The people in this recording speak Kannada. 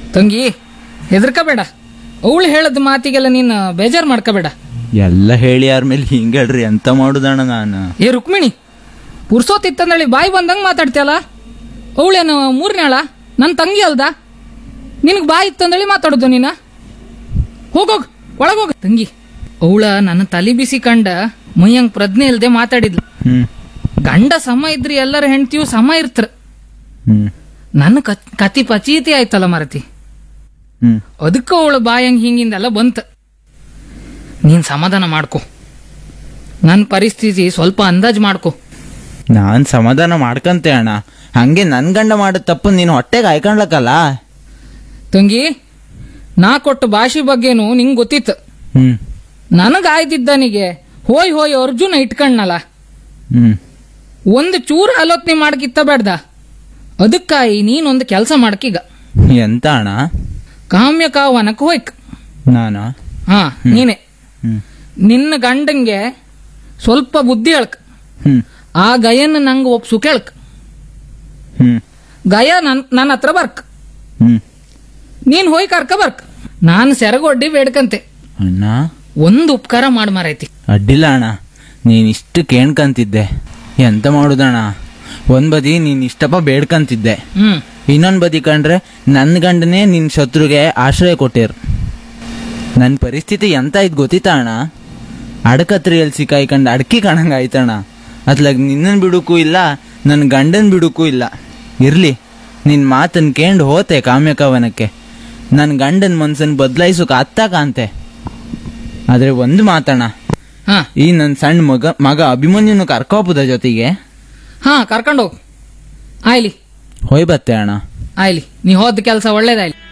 ತಂಗಿ ಹೆದರ್ಕಬೇಡ ಅವಳು ಹೇಳದ ಮಾತಿಗೆಲ್ಲ ನೀನು ಬೇಜಾರು ಮಾಡ್ಕೋಬೇಡ ಎಲ್ಲ ಹೇಳಿ ಯಾರ ಮೇಲೆ ಹಿಂಗೆ ಹೇಳ್ರಿ ಎಂತ ಮಾಡುದಣ್ಣ ನಾನು ಏ ರುಕ್ಮಿಣಿ ಪುರ್ಸೋತಿತ್ತಂದಳಿ ಬಾಯಿ ಬಂದಂಗೆ ಮಾತಾಡ್ತೀಯಲ್ಲ ಅವಳೇನು ಮೂರನೇಳ ನನ್ನ ತಂಗಿ ಅಲ್ದ ನಿನಗೆ ಬಾಯಿ ಇತ್ತಂದಳಿ ಮಾತಾಡೋದು ನೀನ ಹೋಗೋಗ್ ಒಳಗೋಗ ತಂಗಿ ಅವಳ ನನ್ನ ತಲೆ ಬಿಸಿ ಕಂಡ ಮೈಯಂಗ್ ಪ್ರಜ್ಞೆ ಇಲ್ದೆ ಮಾತಾಡಿದ್ಲು ಹ್ಮ್ ಗಂಡ ಸಮ ಇದ್ರಿ ಎಲ್ಲರ ಹೆಂಡ್ತಿಯು ಸಮ ಇರ್ತ್ರ ಹ್ಮ್ ನನ್ನ ಕತ್- ಕತಿ ಪಚೀತಿ ಆಯ್ತಲ್ಲ ಮರತಿ ಹ್ಮ್ ಅದಕ್ಕೆ ಅವಳು ಬಾಯಂಗ್ ಹಿಂಗಿಂದೆಲ್ಲ ಬಂತ ನೀನ್ ಸಮಾಧಾನ ಮಾಡ್ಕೊ ನನ್ನ ಪರಿಸ್ಥಿತಿ ಸ್ವಲ್ಪ ಅಂದಾಜ್ ಮಾಡ್ಕೊ ನಾನ್ ಸಮಾಧಾನ ಮಾಡ್ಕಂತೆ ಅಣ್ಣ ಹಂಗೆ ನನ್ ಗಂಡ ಮಾಡಿದ ತಪ್ಪು ನೀನು ಹೊಟ್ಟೆಗೆ ಹಾಯ್ಕೊಂಡ್ಲಕ್ಕಲ್ಲ ತಂಗಿ ನಾ ಕೊಟ್ಟ ಭಾಷೆ ಬಗ್ಗೆನು ನಿಂಗೆ ಗೊತ್ತಿತ್ತು ಹ್ಮ್ ನನಗಾಯ್ದಿದ್ದನಿಗೆ ಹೋಯ್ ಹೋಯ್ ಅರ್ಜುನ ಇಟ್ಕಣ್ಣಲ್ಲ ಹ್ಮ್ ಒಂದು ಚೂರು ಆಲೋಚನೆ ಮಾಡಕ್ಕಿತ್ತ ಬೇಡ್ದ ಅದಕ್ಕಾಗಿ ನೀನೊಂದು ಕೆಲಸ ಮಾಡಕೀಗ ಎಂತ ಅಣ್ಣ ಕಾಮ್ಯ ಕಾವನಕ್ಕೆ ಹೋಯ್ಕ್ ನಾನು ಹಾ ನೀನೆ ಹ್ಮ್ ನಿನ್ನ ಗಂಡಂಗೆ ಸ್ವಲ್ಪ ಬುದ್ಧಿ ಹೇಳ್ಕ್ ಹ್ಮ್ ಆ ಗಯನ್ ನಂಗೆ ಒಪ್ಸು ಕೇಳ್ಕ್ ಹ್ಮ್ ಗಯ ನನ್ ನನ್ನ ಹತ್ರ ಬರ್ಕ್ ಹ್ಮ್ ನೀನ್ ಹೋಯ್ ಕರ್ಕ ಬರ್ಕ್ ನಾನು ಸೆರಗೊಡ್ಡಿ ಬೇಡ್ಕಂತೆ ಅಣ್ಣ ಒಂದು ಉಪಕಾರ ಮಾಡ್ ಮಾರೈತಿ ಅಡ್ಡಿಲ್ಲ ಅಣ್ಣ ನೀನ್ ಇಷ್ಟು ಕೇಳ್ಕಂತಿದ್ದೆ ಎಂತ ಮಾಡುದಣ್ಣ ಒಂದ್ ಬದಿ ನೀನ್ ಇಷ್ಟಪ್ಪ ಬೇಡ್ಕಂತಿದ್ದೆ ಹ್ಮ್ ಇನ್ನೊಂದ್ ಬದಿ ಕಂಡ್ರೆ ನನ್ನ ಗಂಡನೇ ನಿನ್ ಶತ್ರುಗೆ ಆಶ್ರಯ ಕೊಟ್ಟಿರ್ ನನ್ನ ಪರಿಸ್ಥಿತಿ ಎಂತ ಇದ್ ಗೊತ್ತಿತ್ತಾ ಅಣ್ಣ ಅಡಕತ್ರಿಯಲ್ಲಿ ಸಿಕ್ಕಾಯ್ಕಂಡು ಅಡ್ಕಿ ಕಾಣಂಗ ಆಯ್ತಣ್ಣ ಅತ್ಲಾಗ ನಿನ್ನನ್ ಬಿಡುಕು ಇಲ್ಲ ನನ್ನ ಗಂಡನ್ ಬಿಡುಕು ಇಲ್ಲ ಇರ್ಲಿ ನಿನ್ ಮಾತನ್ ಕೇಂಡ್ ಹೋತೆ ಕಾಮ್ಯಕವನಕ್ಕೆ ನನ್ನ ಗಂಡನ್ ಮನ್ಸನ್ ಬದಲಾಯಿಸೋಕೆ ಅತ್ತ ಕಾಂತೆ ಆದ್ರೆ ಒಂದು ಮಾತಣ್ಣ ಹಾ ಈ ನನ್ನ ಸಣ್ಣ ಮಗ ಮಗ ಅಭಿಮನ್ಯುನು ಕರ್ಕೋಪುದ ಜೊತೆಗೆ ಹಾ ಕರ್ಕೊಂಡೋಗ್ ಆಯ್ಲಿ ಹೋಯ್ ಬತ್ತೆ ಅಣ್ಣ ಆಯ್ಲಿ ನೀ ಹೋದ ಕೆಲಸ ಒಳ್ಳೇದಾಯ್ಲಿ